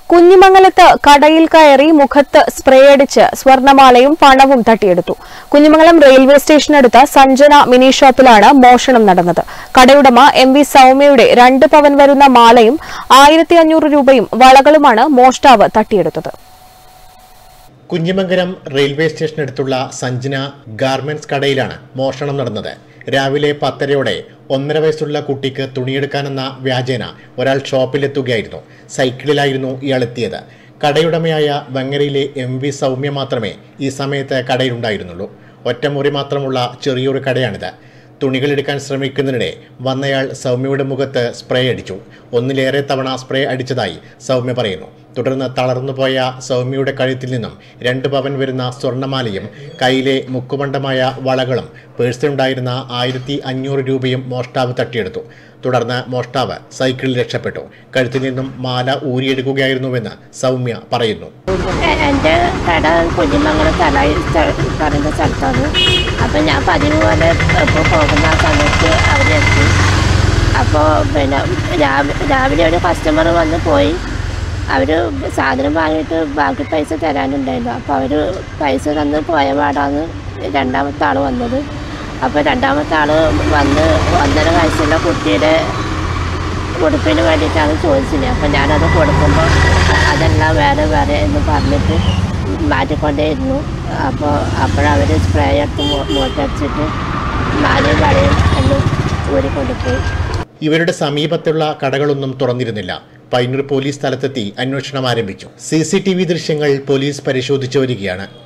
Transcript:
കുഞ്ഞിമംഗലത്ത് കടയിൽ കയറി മുഖത്ത് സ്പ്രേ അടിച്ച് സ്വർണമാലയും പണവും തട്ടിയെടുത്തു കുഞ്ഞിമംഗലം റെയിൽവേ സ്റ്റേഷനടുത്ത സഞ്ജന മിനി ഷോപ്പിലാണ് മോഷണം നടന്നത് കടയുടമ എം വി സൌമ്യയുടെ രണ്ട് പവൻ വരുന്ന മാലയും ആയിരത്തി അഞ്ഞൂറ് രൂപയും വളകളുമാണ് മോഷ്ടാവ് തട്ടിയെടുത്തത് കുഞ്ഞിമംഗലം റെയിൽവേ സ്റ്റേഷനടുത്തുള്ള സഞ്ജന ഗാർമെന്റ്സ് കടയിലാണ് മോഷണം നടന്നത് രാവിലെ പത്തരയോടെ ഒന്നര വയസ്സുള്ള കുട്ടിക്ക് തുണിയെടുക്കാനെന്ന വ്യാജേന ഒരാൾ ഷോപ്പിലെത്തുകയായിരുന്നു സൈക്കിളിലായിരുന്നു ഇയാൾ എത്തിയത് കടയുടമയായ വെങ്ങരയിലെ എം വി സൗമ്യ മാത്രമേ ഈ സമയത്ത് കടയിലുണ്ടായിരുന്നുള്ളൂ ഒറ്റമുറി മാത്രമുള്ള ചെറിയൊരു കടയാണിത് തുണികൾ എടുക്കാൻ ശ്രമിക്കുന്നതിനിടെ വന്നയാൾ സൗമ്യയുടെ മുഖത്ത് സ്പ്രേ അടിച്ചു ഒന്നിലേറെ തവണ സ്പ്രേ അടിച്ചതായി സൗമ്യ പറയുന്നു തുടർന്ന് തളർന്നുപോയ സൗമ്യയുടെ കഴുത്തിൽ നിന്നും രണ്ട് പവൻ വരുന്ന സ്വർണ്ണമാലയും കയ്യിലെ മുക്കുമണ്ഡമായ വളകളും പേഴ്സിലുണ്ടായിരുന്ന ആയിരത്തി അഞ്ഞൂറ് രൂപയും മോഷ്ടാവ് തട്ടിയെടുത്തു തുടർന്ന് മോഷ്ടാവ് സൈക്കിളിൽ രക്ഷപ്പെട്ടു കഴുത്തിൽ നിന്നും മാല ഊരിയെടുക്കുകയായിരുന്നുവെന്ന് സൗമ്യ പറയുന്നു എ- എൻ്റെ കട കുഞ്ഞിമംഗലം തലായി പറയുന്ന സ്ഥലത്താണ് അപ്പം ഞാൻ പതിവ് പോലെ ഇപ്പോൾ പോകുന്ന ആ സമയത്ത് അവരെത്തി അപ്പോൾ പിന്നെ രാവി- രാവിലെ ഒരു കസ്റ്റമർ വന്ന് പോയി അവർ സാധനം വാങ്ങിയിട്ട് ബാക്കി പൈസ തരാനുണ്ടായിരുന്നു അപ്പോൾ അവർ പൈസ തന്ന് പോയ പാടാണ് രണ്ടാമത്തെ ആൾ വന്നത് അപ്പോൾ രണ്ടാമത്തെ ആൾ വന്ന് ഒന്നര വയസ്സുള്ള കുട്ടിയുടെ ഉടുപ്പിന് വേണ്ടിയിട്ടാണ് ചോദിച്ചത് അപ്പം ഞാനത് കൊടുക്കുമ്പോൾ അതെല്ലാം വേറെ വേറെ എന്ന് പറഞ്ഞിട്ട് മാറ്റിക്കൊണ്ടേയിരുന്നു അപ്പോൾ അപ്പോഴവർ സ്പ്രേ എടുത്ത് മു- മുഖത്തടിച്ചിട്ട് മാലയും വളയും എല്ലാം ഊരിക്കൊണ്ടുപോയി ഇവരുടെ സമീപത്തുള്ള കടകളൊന്നും തുറന്നിരുന്നില്ല പൈനൂർ പോലീസ് സ്ഥലത്തെത്തി അന്വേഷണം ആരംഭിച്ചു സി സി ടി വി ദൃശ്യങ്ങൾ പോലീസ് പരിശോധിച്ചു വരികയാണ്